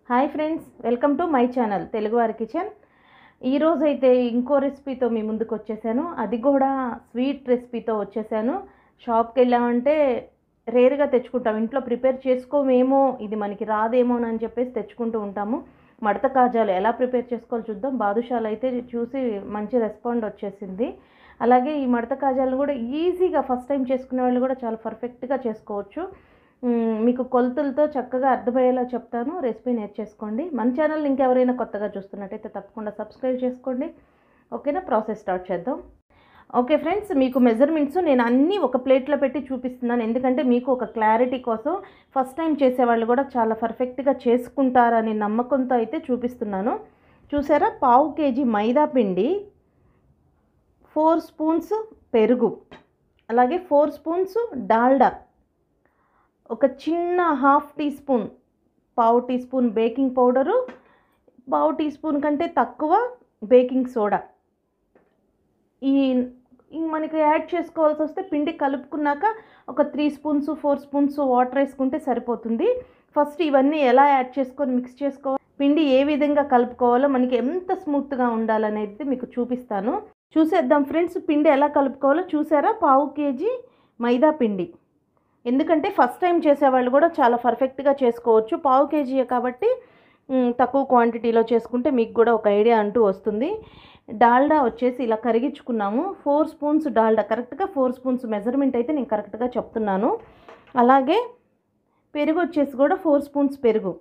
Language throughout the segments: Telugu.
hi friends welcome to my channel తెలుగువారి కిచెన్ ఈరోజు అయితే ఇంకో రెసిపీతో మీ ముందుకు వచ్చేసాను అది కూడా స్వీట్ రెసిపీతో వచ్చేసాను షాప్కి వెళ్ళామంటే రేర్గా తెచ్చుకుంటాం ఇంట్లో ప్రిపేర్ చేసుకోమేమో ఇది మనకి రాదేమో అని చెప్పేసి తెచ్చుకుంటూ ఉంటాము మడత కాజాలు ఎలా ప్రిపేర్ చేసుకోవాలో చూద్దాం బాదుషాలు అయితే చూసి మంచి రెస్పాండ్ వచ్చేసింది అలాగే ఈ మడత కాజాలను కూడా ఈజీగా ఫస్ట్ టైం చేసుకునే వాళ్ళు కూడా చాలా పర్ఫెక్ట్గా చేసుకోవచ్చు మ్మ్, మీకు కొలతలతో చక్కగా అర్థమయ్యేలా చెప్తాను రెసిపీ నేర్చేసుకోండి మన ఛానల్ ఇంకెవరైనా కొత్తగా చూస్తున్నట్టయితే తప్పకుండా సబ్స్క్రైబ్ చేసుకోండి ఓకేనా ప్రాసెస్ స్టార్ట్ చేద్దాం ఓకే ఫ్రెండ్స్ మీకు మెజర్మెంట్స్ నేను అన్నీ ఒక ప్లేట్లో పెట్టి చూపిస్తున్నాను ఎందుకంటే మీకు ఒక క్లారిటీ కోసం ఫస్ట్ టైం చేసేవాళ్ళు కూడా చాలా పర్ఫెక్ట్గా చేసుకుంటారని నమ్మకంతో అయితే చూపిస్తున్నాను చూసారా పావు కేజీ మైదా పిండి ఫోర్ స్పూన్స్ పెరుగు అలాగే ఫోర్ స్పూన్స్ డాల్డా ఒక చిన్న హాఫ్ టీ స్పూన్ పావు టీ స్పూన్ బేకింగ్ పౌడరు పావు టీ స్పూన్ కంటే తక్కువ బేకింగ్ సోడా ఈ ఈ మనకి యాడ్ చేసుకోవాల్సి వస్తే పిండి కలుపుకున్నాక ఒక three spoons four spoons water వేసుకుంటే సరిపోతుంది ఫస్ట్ ఇవన్నీ ఎలా యాడ్ చేసుకొని మిక్స్ చేసుకోవాలి పిండి ఏ విధంగా కలుపుకోవాలో మనకి ఎంత స్మూత్గా ఉండాలనేది మీకు చూపిస్తాను చూసేద్దాం ఫ్రెండ్స్ పిండి ఎలా కలుపుకోవాలో చూసారా పావు కేజీ మైదా పిండి ఎందుకంటే ఫస్ట్ టైం చేసేవాళ్ళు కూడా చాలా పర్ఫెక్ట్గా చేసుకోవచ్చు పావు కేజీ కాబట్టి మ్, తక్కువ క్వాంటిటీలో చేసుకుంటే మీకు కూడా ఒక ఐడియా అంటూ వస్తుంది డాల్డా వచ్చేసి ఇలా కరిగించుకున్నాము ఫోర్ స్పూన్స్ డాల్డా కరెక్ట్గా ఫోర్ స్పూన్స్ మెజర్మెంట్ అయితే నేను కరెక్ట్గా చెప్తున్నాను అలాగే పెరుగు వచ్చేసి కూడా ఫోర్ స్పూన్స్ పెరుగు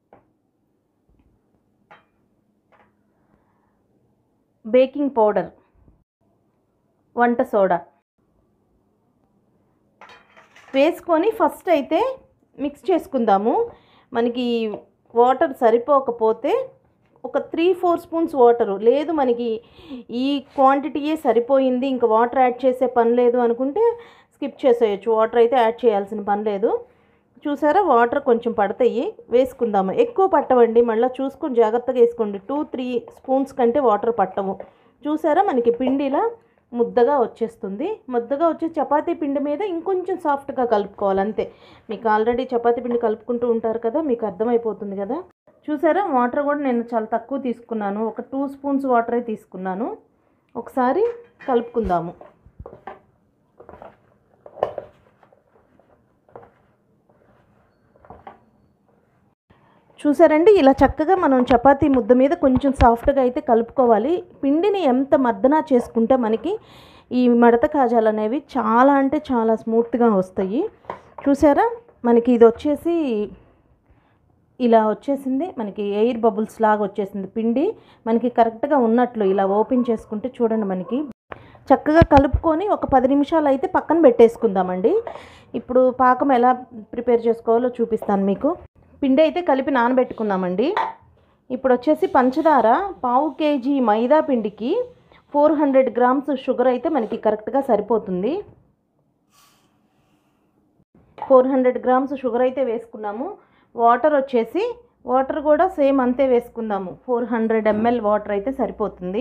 బేకింగ్ పౌడర్ వంట సోడా వేసుకొని ఫస్ట్ అయితే మిక్స్ చేసుకుందాము మనకి వాటర్ సరిపోకపోతే ఒక త్రీ ఫోర్ స్పూన్స్ వాటరు లేదు మనకి ఈ క్వాంటిటీయే సరిపోయింది ఇంకా వాటర్ యాడ్ చేసే పని లేదు అనుకుంటే స్కిప్ చేసేయచ్చు వాటర్ అయితే యాడ్ చేయాల్సిన పని లేదు చూసారా వాటర్ కొంచెం పడతాయి వేసుకుందాము ఎక్కువ పట్టవండి మళ్ళీ చూసుకొని జాగ్రత్తగా వేసుకోండి టూ త్రీ స్పూన్స్ కంటే వాటర్ పట్టవు చూసారా మనకి పిండిలా ముద్దగా వచ్చేస్తుంది ముద్దగా వచ్చే చపాతీ పిండి మీద ఇంకొంచెం సాఫ్ట్గా కలుపుకోవాలి అంతే మీకు ఆల్రెడీ చపాతీ పిండి కలుపుకుంటూ ఉంటారు కదా మీకు అర్థమైపోతుంది కదా చూసారా వాటర్ కూడా నేను చాలా తక్కువ తీసుకున్నాను ఒక టూ స్పూన్స్ వాటరే తీసుకున్నాను ఒకసారి కలుపుకుందాము చూసారండి ఇలా చక్కగా మనం చపాతీ ముద్ద మీద కొంచెం సాఫ్ట్గా అయితే కలుపుకోవాలి పిండిని ఎంత మర్దనా చేసుకుంటే మనకి ఈ మడత కాజాలు అనేవి చాలా అంటే చాలా స్మూత్గా వస్తాయి చూసారా మనకి ఇది వచ్చేసి ఇలా వచ్చేసింది మనకి ఎయిర్ బబుల్స్ లాగా వచ్చేసింది పిండి మనకి కరెక్ట్గా ఉన్నట్లు ఇలా ఓపెన్ చేసుకుంటే చూడండి మనకి చక్కగా కలుపుకొని ఒక పది నిమిషాలు అయితే పక్కన పెట్టేసుకుందామండి ఇప్పుడు పాకం ఎలా ప్రిపేర్ చేసుకోవాలో చూపిస్తాను మీకు పిండి అయితే కలిపి నానబెట్టుకున్నామండి ఇప్పుడు వచ్చేసి పంచదార పావు కేజీ మైదా పిండికి ఫోర్ హండ్రెడ్ గ్రామ్స్ షుగర్ అయితే మనకి కరెక్ట్గా సరిపోతుంది ఫోర్ హండ్రెడ్ గ్రామ్స్ షుగర్ అయితే వేసుకున్నాము వాటర్ వచ్చేసి వాటర్ కూడా సేమ్ అంతే వేసుకుందాము ఫోర్ హండ్రెడ్ ఎంఎల్ వాటర్ అయితే సరిపోతుంది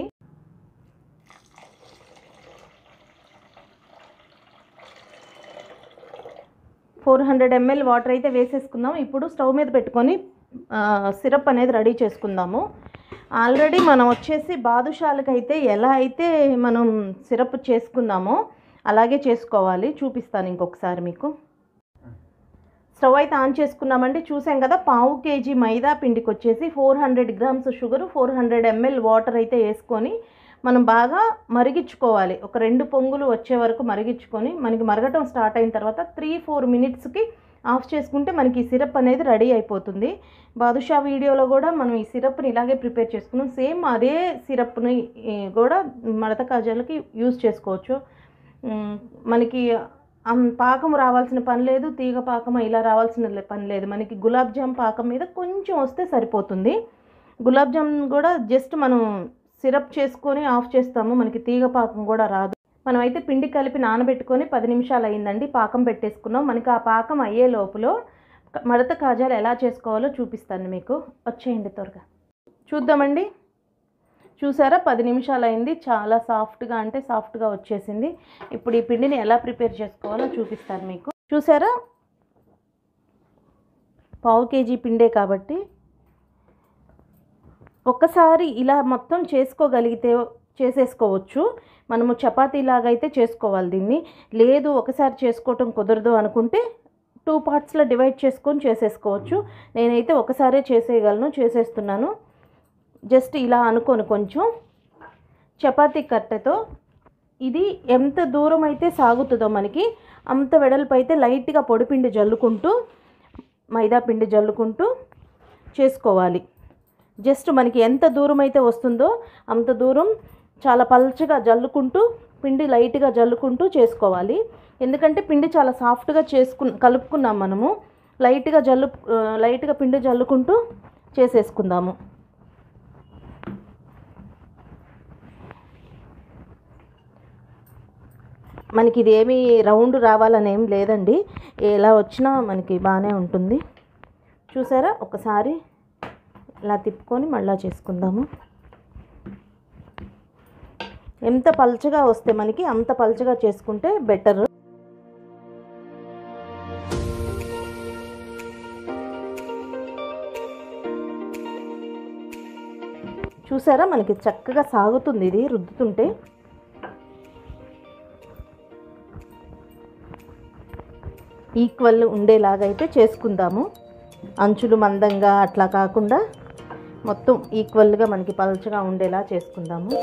ఫోర్ హండ్రెడ్ ఎంఎల్ వాటర్ అయితే వేసేసుకుందాం ఇప్పుడు స్టవ్ మీద పెట్టుకొని ఆ, సిరప్ అనేది రెడీ చేసుకుందాము ఆల్రెడీ మనం వచ్చేసి బాదుషాలకైతే ఎలా అయితే మనం సిరప్ చేసుకున్నామో అలాగే చేసుకోవాలి చూపిస్తాను ఇంకొకసారి మీకు స్టవ్ అయితే ఆన్ చేసుకున్నామంటే చూసాం కదా పావు కేజీ మైదా పిండికి వచ్చేసి four hundred grams sugar four hundred ML water అయితే వేసుకొని మనం బాగా మరిగించుకోవాలి ఒక రెండు పొంగులు వచ్చే వరకు మరిగించుకొని మనకి మరగటం స్టార్ట్ అయిన తర్వాత త్రీ ఫోర్ మినిట్స్కి ఆఫ్ చేసుకుంటే మనకి ఈ సిరప్ అనేది రెడీ అయిపోతుంది బాదుషా వీడియోలో కూడా మనం ఈ సిరప్ని ఇలాగే ప్రిపేర్ చేసుకున్నాం సేమ్ అదే సిరప్ని ఈ, కూడా మడత కాజాలకి యూజ్ చేసుకోవచ్చు ఉమ్, మనకి అం- పాకం రావాల్సిన పని లేదు తీగ పాకం ఇలా రావాల్సిన లే- పని లేదు మనకి గులాబ్ జామ్ పాకం మీద కొంచెం వస్తే సరిపోతుంది గులాబ్ జామ్ కూడా జస్ట్ మనం సిరప్ చేసుకొని ఆఫ్ చేస్తాము మనకి తీగ పాకం కూడా రాదు మనం అయితే పిండి కలిపి నానబెట్టుకొని పది నిమిషాలు అయిందండి పాకం పెట్టేసుకున్నాం మనకి ఆ పాకం అయ్యే లోపల క- మడత కాజాలు ఎలా చేసుకోవాలో చూపిస్తాను మీకు వచ్చేయండి త్వరగా చూద్దామండి చూసారా పది నిమిషాలు అయింది చాలా సాఫ్ట్గా అంటే సాఫ్ట్గా వచ్చేసింది ఇప్పుడు ఈ పిండిని ఎలా ప్రిపేర్ చేసుకోవాలో చూపిస్తాను మీకు చూసారా పావు కేజీ పిండే కాబట్టి ఒక్కసారి ఇలా మొత్తం చేసుకోగలిగితే చేసేసుకోవచ్చు మనము చపాతీలాగా అయితే చేసుకోవాలి దీన్ని లేదు ఒకసారి చేసుకోవటం కుదరదు అనుకుంటే టూ పార్ట్స్లో డివైడ్ చేసుకొని చేసేసుకోవచ్చు నేనైతే ఒకసారే చేసేయగలను చేసేస్తున్నాను జస్ట్ ఇలా అనుకోను కొంచెం చపాతీ కట్టెతో ఇది ఎంత దూరం అయితే సాగుతుందో మనకి అంత వెడల్పు అయితే లైట్గా పొడిపిండి జల్లుకుంటూ మైదా పిండి జల్లుకుంటూ చేసుకోవాలి జస్ట్ మనకి ఎంత దూరం అయితే వస్తుందో అంత దూరం చాలా పల్చగా జల్లుకుంటూ పిండి లైట్గా జల్లుకుంటూ చేసుకోవాలి ఎందుకంటే పిండి చాలా సాఫ్ట్గా చేసుకు కలుపుకున్నాం మనము లైట్గా జల్లు ఆ, లైట్గా పిండి జల్లుకుంటూ చేసేసుకుందాము మనకి ఇది ఏమీ రౌండ్ రావాలని ఏం లేదండి ఎలా వచ్చినా మనకి బాగానే ఉంటుంది చూసారా ఒకసారి ఇలా తిప్పుకొని మళ్ళా చేసుకుందాము ఎంత పల్చగా వస్తే మనకి అంత పల్చగా చేసుకుంటే బెటర్ చూసారా మనకి చక్కగా సాగుతుంది ఇది రుద్దుతుంటే ఈక్వల్ ఉండేలాగా అయితే చేసుకుందాము అంచులు మందంగా అట్లా కాకుండా మొత్తం ఈక్వల్గా మనకి పల్చగా ఉండేలా చేసుకుందాము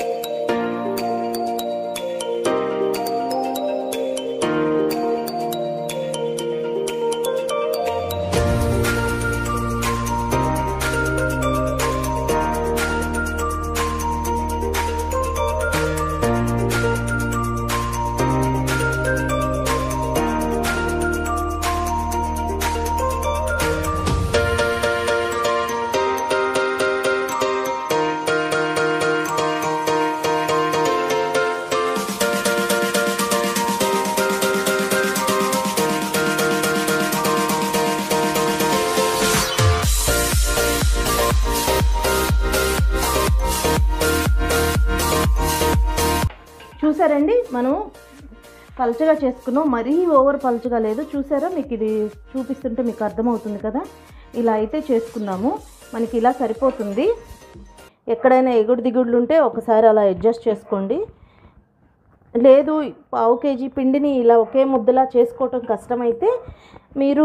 చూసారండి మనం పల్చగా చేసుకున్నాం మరీ ఓవర్ పల్చగా లేదు చూసారా మీకు ఇది చూపిస్తుంటే మీకు అర్థమవుతుంది కదా ఇలా అయితే చేసుకున్నాము మనకి ఇలా సరిపోతుంది ఎక్కడైనా ఎగుడు దిగుడులు ఉంటే ఒకసారి అలా అడ్జస్ట్ చేసుకోండి లేదు పావు కేజీ పిండిని ఇలా ఒకే ముద్దలా చేసుకోవటం కష్టమైతే మీరు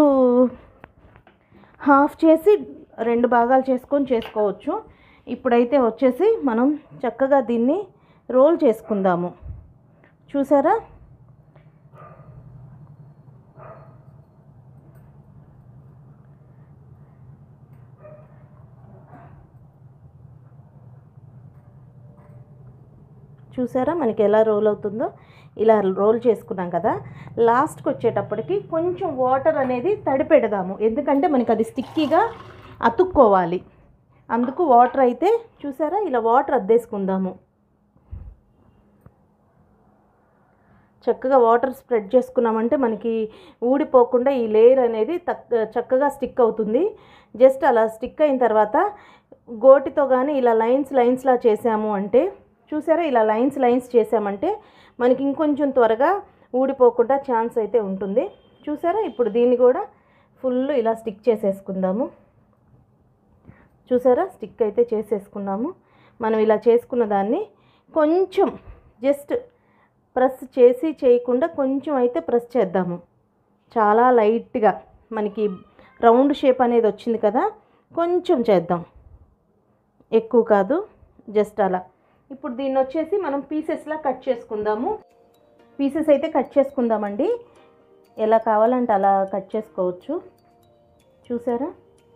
హాఫ్ చేసి రెండు భాగాలు చేసుకొని చేసుకోవచ్చు ఇప్పుడైతే వచ్చేసి మనం చక్కగా దీన్ని రోల్ చేసుకుందాము చూసారా చూసారా మనకి ఎలా రోల్ అవుతుందో ఇలా రోల్ చేసుకున్నాం కదా లాస్ట్కి వచ్చేటప్పటికి కొంచెం వాటర్ అనేది తడిపెడదాము ఎందుకంటే మనకి అది స్టిక్కీగా అతుక్కోవాలి అందుకు వాటర్ అయితే చూసారా ఇలా వాటర్ అద్దేసుకుందాము చక్కగా వాటర్ స్ప్రెడ్ చేసుకున్నామంటే మనకి ఊడిపోకుండా ఈ లేయర్ అనేది తక్ చక్కగా స్టిక్ అవుతుంది జస్ట్ అలా స్టిక్ అయిన తర్వాత గోటితో కానీ ఇలా లైన్స్ లైన్స్లా చేసాము అంటే చూసారా ఇలా లైన్స్ లైన్స్ చేసామంటే మనకి ఇంకొంచెం త్వరగా ఊడిపోకుండా ఛాన్స్ అయితే ఉంటుంది చూసారా ఇప్పుడు దీన్ని కూడా ఫుల్ ఇలా స్టిక్ చేసేసుకుందాము చూసారా స్టిక్ అయితే చేసేసుకున్నాము మనం ఇలా చేసుకున్న దాన్ని కొంచెం జస్ట్ ప్రెస్ చేసి చేయకుండా కొంచెం అయితే ప్రెస్ చేద్దాము చాలా లైట్గా మనకి రౌండ్ షేప్ అనేది వచ్చింది కదా కొంచెం చేద్దాం ఎక్కువ కాదు జస్ట్ అలా ఇప్పుడు దీన్ని వచ్చేసి మనం పీసెస్లా కట్ చేసుకుందాము పీసెస్ అయితే కట్ చేసుకుందామండి ఎలా కావాలంటే అలా కట్ చేసుకోవచ్చు చూసారా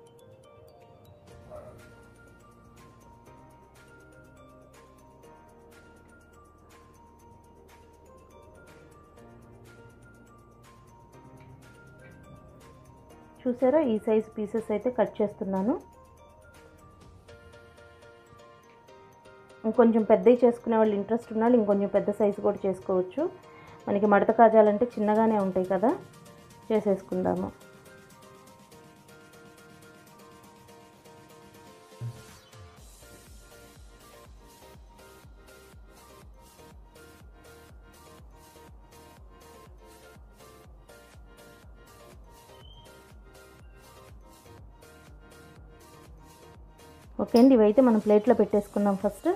చూసారా ఈ సైజ్ పీసెస్ అయితే కట్ చేస్తున్నాను ఇంకొంచెం పెద్దవి చేసుకునే వాళ్ళు ఇంట్రెస్ట్ ఉన్న వాళ్ళు ఇంకొంచెం పెద్ద సైజు కూడా చేసుకోవచ్చు మనకి మడత కాజాలంటే చిన్నగానే ఉంటాయి కదా చేసేసుకుందాము ఓకే అండి ఇవైతే మనం ప్లేట్లో పెట్టేసుకుందాం ఫస్ట్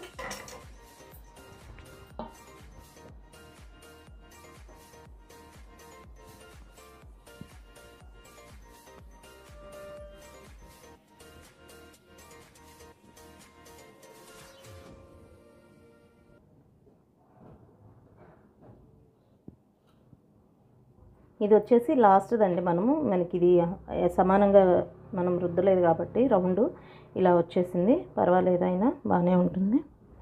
ఇది వచ్చేసి లాస్ట్ అండి మనము మనకి ఇది సమానంగా మనం రుద్దలేదు కాబట్టి రౌండ్ ఇలా వచ్చేసింది పర్వాలేదు అయినా బాగానే ఉంటుంది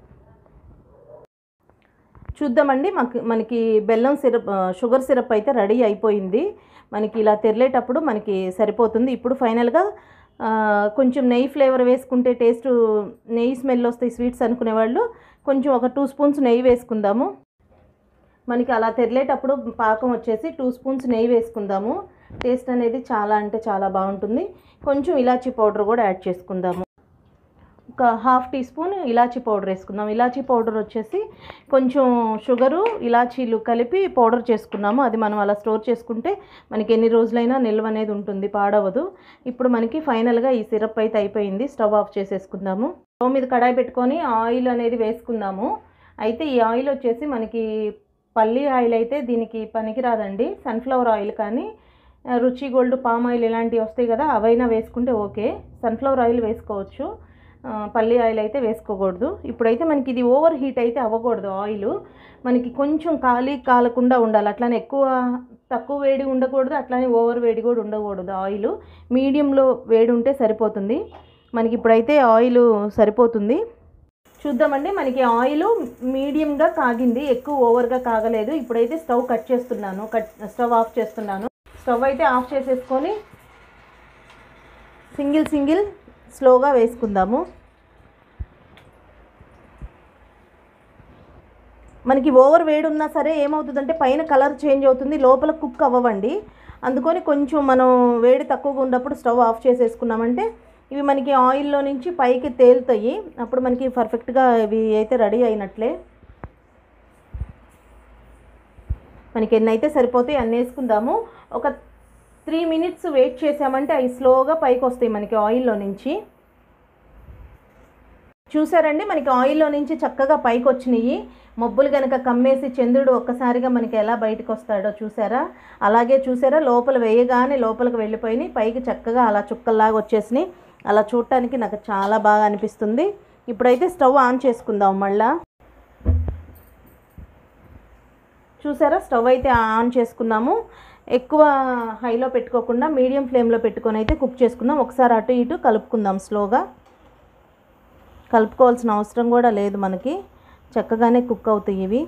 చూద్దామండి మాకు మనకి బెల్లం సిరప్ షుగర్ సిరప్ అయితే రెడీ అయిపోయింది మనకి ఇలా తెరలేటప్పుడు మనకి సరిపోతుంది ఇప్పుడు ఫైనల్గా ఆ, కొంచెం నెయ్యి ఫ్లేవర్ వేసుకుంటే టేస్ట్ నెయ్యి స్మెల్ వస్తాయి స్వీట్స్ అనుకునే వాళ్ళు కొంచెం ఒక టూ స్పూన్స్ నెయ్యి వేసుకుందాము మనకి అలా తెరలేటప్పుడు పాకం వచ్చేసి టూ స్పూన్స్ నెయ్యి వేసుకుందాము టేస్ట్ అనేది చాలా అంటే చాలా బాగుంటుంది కొంచెం ఇలాచీ పౌడర్ కూడా యాడ్ చేసుకుందాము ఒక హాఫ్ టీ స్పూన్ ఇలాచీ పౌడర్ వేసుకుందాం ఇలాచీ పౌడర్ వచ్చేసి కొంచెం షుగరు ఇలాచీలు కలిపి పౌడర్ చేసుకున్నాము అది మనం అలా స్టోర్ చేసుకుంటే మనకి ఎన్ని రోజులైనా నిల్వ అనేది ఉంటుంది పాడవదు ఇప్పుడు మనకి ఫైనల్గా ఈ సిరప్ అయితే అయిపోయింది స్టవ్ ఆఫ్ చేసేసుకుందాము స్టవ్ మీద కడాయి పెట్టుకొని ఆయిల్ అనేది వేసుకుందాము అయితే ఈ ఆయిల్ వచ్చేసి మనకి పల్లి ఆయిల్ అయితే దీనికి పనికిరాదండి సన్ఫ్లవర్ ఆయిల్ కానీ ఆ, రుచి గోల్డ్ పామ్ ఆయిల్ ఇలాంటివి వస్తాయి కదా అవైనా వేసుకుంటే ఓకే సన్ఫ్లవర్ ఆయిల్ వేసుకోవచ్చు ఆ, పల్లి ఆయిల్ అయితే వేసుకోకూడదు ఇప్పుడైతే మనకి ఇది ఓవర్ హీట్ అయితే అవ్వకూడదు ఆయిల్ మనకి కొంచెం ఖాళీ కాలకుండా ఉండాలి అట్లానే ఎక్కువ తక్కువ వేడి ఉండకూడదు అట్లానే ఓవర్ వేడి కూడా ఉండకూడదు ఆయిల్ మీడియంలో వేడి ఉంటే సరిపోతుంది మనకి ఇప్పుడైతే ఆయిల్ సరిపోతుంది చూద్దామండి మనకి ఆయిల్ మీడియంగా కాగింది ఎక్కువ ఓవర్గా కాగలేదు ఇప్పుడైతే స్టవ్ కట్ చేస్తున్నాను కట్ స్టవ్ ఆఫ్ చేస్తున్నాను స్టవ్ అయితే ఆఫ్ చేసేసుకొని సింగిల్ సింగిల్ స్లోగా వేసుకుందాము మనకి ఓవర్ వేడి ఉన్నా సరే ఏమవుతుందంటే పైన కలర్ చేంజ్ అవుతుంది లోపల కుక్ అవ్వవండి అందుకని కొంచెం మనం వేడి తక్కువగా ఉన్నప్పుడు స్టవ్ ఆఫ్ చేసేసుకున్నామంటే ఇవి మనకి ఆయిల్లో నుంచి పైకి తేలుతాయి అప్పుడు మనకి పర్ఫెక్ట్గా ఇవి అయితే రెడీ అయినట్లే మనకి ఎన్ని అయితే సరిపోతాయి అన్ని వేసుకుందాము ఒక త్రీ మినిట్స్ వెయిట్ చేసామంటే అవి స్లోగా పైకి వస్తాయి మనకి ఆయిల్లో నుంచి చూసారండి మనకి ఆయిల్లో నుంచి చక్కగా పైకి వచ్చినాయి మబ్బులు కనుక కమ్మేసి చంద్రుడు ఒక్కసారిగా మనకి ఎలా బయటకు వస్తాడో చూసారా అలాగే చూసారా లోపల వేయగానే లోపలికి వెళ్ళిపోయినాయి పైకి చక్కగా అలా చుక్కల్లాగా వచ్చేసినాయి అలా చూడటానికి నాకు చాలా బాగా అనిపిస్తుంది ఇప్పుడైతే స్టవ్ ఆన్ చేసుకుందాం మళ్ళా చూసారా స్టవ్ అయితే ఆన్ చేసుకున్నాము ఎక్కువ హైలో పెట్టుకోకుండా మీడియం ఫ్లేమ్లో పెట్టుకొని అయితే కుక్ చేసుకుందాం ఒకసారి అటు ఇటు కలుపుకుందాం స్లోగా కలుపుకోవాల్సిన అవసరం కూడా లేదు మనకి చక్కగానే కుక్ అవుతాయి ఇవి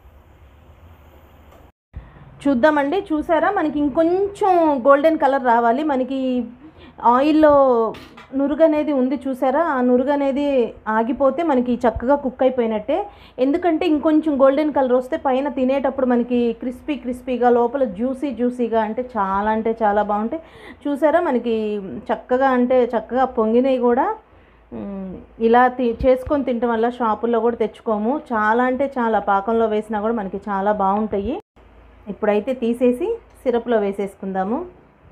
చూద్దామండి చూసారా మనకి ఇంకొంచెం గోల్డెన్ కలర్ రావాలి మనకి ఆయిల్లో నురుగు అనేది ఉంది చూసారా ఆ నురుగు అనేది ఆగిపోతే మనకి చక్కగా కుక్ అయిపోయినట్టే ఎందుకంటే ఇంకొంచెం గోల్డెన్ కలర్ వస్తే పైన తినేటప్పుడు మనకి క్రిస్పీ క్రిస్పీగా లోపల జ్యూసీ జ్యూసీగా అంటే చాలా అంటే చాలా బాగుంటాయి చూసారా మనకి చక్కగా అంటే చక్కగా పొంగినవి కూడా మ్, ఇలా తి చేసుకొని తినటం వల్ల షాపుల్లో కూడా తెచ్చుకోము చాలా అంటే చాలా పాకంలో వేసినా కూడా మనకి చాలా బాగుంటాయి ఇప్పుడైతే తీసేసి సిరప్లో వేసేసుకుందాము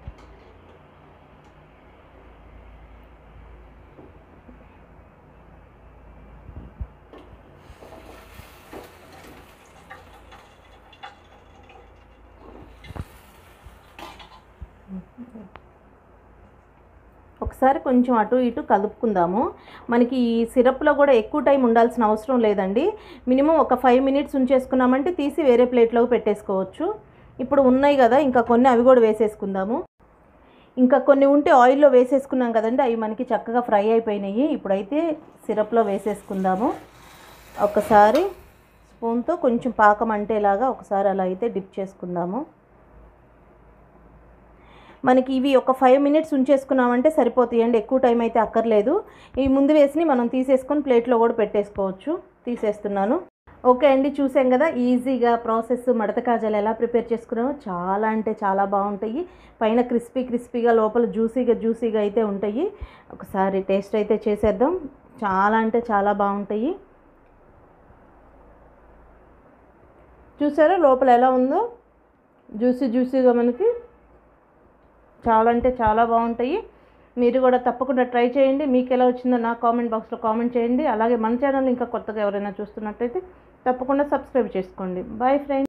ఒకసారి కొంచెం అటు ఇటు కలుపుకుందాము మనకి ఈ సిరప్లో కూడా ఎక్కువ టైం ఉండాల్సిన అవసరం లేదండి మినిమం ఒక ఫైవ్ మినిట్స్ ఉంచేసుకున్నామంటే తీసి వేరే ప్లేట్లోకి పెట్టేసుకోవచ్చు ఇప్పుడు ఉన్నాయి కదా ఇంకా కొన్ని అవి కూడా వేసేసుకుందాము ఇంకా కొన్ని ఉంటే ఆయిల్లో వేసేసుకున్నాం కదండి అవి మనకి చక్కగా ఫ్రై అయిపోయినాయి ఇప్పుడైతే సిరప్లో వేసేసుకుందాము ఒకసారి స్పూన్తో కొంచెం పాకం అంటేలాగా ఒకసారి అలా అయితే డిప్ చేసుకుందాము మనకి ఇవి ఒక ఫైవ్ మినిట్స్ ఉంచేసుకున్నామంటే సరిపోతాయండి ఎక్కువ టైం అయితే అక్కర్లేదు ఇవి ముందు వేసి మనం తీసేసుకొని ప్లేట్లో కూడా పెట్టేసుకోవచ్చు తీసేస్తున్నాను ఓకే అండి చూసాం కదా ఈజీగా ప్రాసెస్ మడత కాజాలు ఎలా ప్రిపేర్ చేసుకున్నామో చాలా అంటే చాలా బాగుంటాయి పైన క్రిస్పీ క్రిస్పీగా లోపల జ్యూసీగా జ్యూసీగా అయితే ఉంటాయి ఒకసారి టేస్ట్ అయితే చేసేద్దాం చాలా అంటే చాలా బాగుంటాయి చూసారా లోపల ఎలా ఉందో జ్యూసీ జ్యూసీగా మనకి చాలా అంటే చాలా బాగుంటాయి మీరు కూడా తప్పకుండా ట్రై చేయండి మీకు ఎలా వచ్చిందో నా కామెంట్ బాక్స్లో కామెంట్ చేయండి అలాగే మన ఛానల్ ఇంకా కొత్తగా ఎవరైనా చూస్తున్నట్టయితే తప్పకుండా సబ్స్క్రైబ్ చేసుకోండి బాయ్ ఫ్రెండ్స్